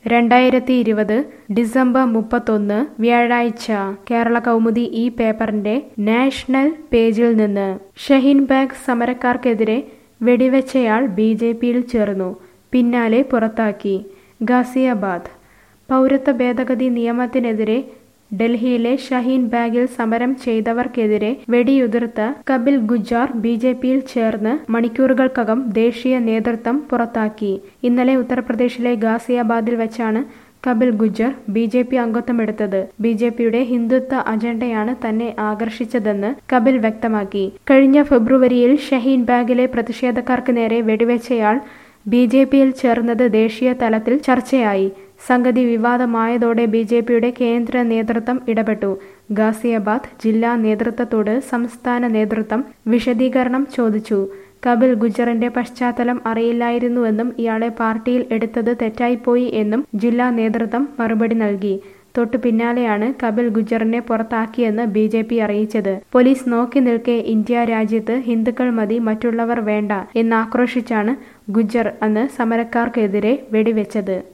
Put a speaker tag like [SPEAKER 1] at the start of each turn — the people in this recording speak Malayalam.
[SPEAKER 1] രണ്ടായിരത്തി ഇരുപത് ഡിസംബർ മുപ്പത്തൊന്ന് വ്യാഴാഴ്ച കേരള കൗമുദി ഈ പേപ്പറിന്റെ നാഷണൽ പേജിൽ നിന്ന് ഷഹീൻ ബാഗ് സമരക്കാർക്കെതിരെ വെടിവെച്ചയാൾ ബി ജെ പിയിൽ ചേർന്നു പിന്നാലെ പുറത്താക്കി ഗാസിയാബാദ് പൗരത്വ ഭേദഗതി നിയമത്തിനെതിരെ ഡൽഹിയിലെ ഷഹീൻ ബാഗിൽ സമരം ചെയ്തവർക്കെതിരെ വെടിയുതിർത്ത കപിൽ ഗുജ്ജാർ ബി ജെ പിയിൽ ചേർന്ന് മണിക്കൂറുകൾക്കകം ദേശീയ നേതൃത്വം പുറത്താക്കി ഇന്നലെ ഉത്തർപ്രദേശിലെ ഗാസിയാബാദിൽ വെച്ചാണ് Kapil Gujjar B J P അംഗത്വമെടുത്തത് ബി ജെ പിയുടെ ഹിന്ദുത്വ അജണ്ടയാണ് തന്നെ ആകർഷിച്ചതെന്ന് കപിൽ വ്യക്തമാക്കി കഴിഞ്ഞ ഫെബ്രുവരിയിൽ ഷഹീൻ ബാഗിലെ പ്രതിഷേധക്കാർക്ക് നേരെ വെടിവെച്ചയാൾ ബി ജെ പിയിൽ ചേർന്നത് ദേശീയ തലത്തിൽ ചർച്ചയായി സംഗതി വിവാദമായതോടെ ബി ജെ പിയുടെ കേന്ദ്ര നേതൃത്വം ഇടപെട്ടു ഗാസിയാബാദ് ജില്ലാ നേതൃത്വത്തോട് സംസ്ഥാന നേതൃത്വം വിശദീകരണം ചോദിച്ചു കപിൽ ഗുജ്ജറിന്റെ പശ്ചാത്തലം അറിയില്ലായിരുന്നുവെന്നും ഇയാളെ പാർട്ടിയിൽ എടുത്തത് തെറ്റായിപ്പോയി എന്നും ജില്ലാ നേതൃത്വം മറുപടി നൽകി തൊട്ടു പിന്നാലെയാണ് കപിൽ ഗുജ്ജറിനെ പുറത്താക്കിയെന്ന് ബി ജെ പി അറിയിച്ചത് പോലീസ് നോക്കി നിൽക്കെ ഇന്ത്യ രാജ്യത്ത് ഹിന്ദുക്കൾ മതി മറ്റുള്ളവർ വേണ്ട എന്നാക്രോശിച്ചാണ് ഗുജ്ജർ അന്ന് സമരക്കാർക്കെതിരെ വെടിവെച്ചത്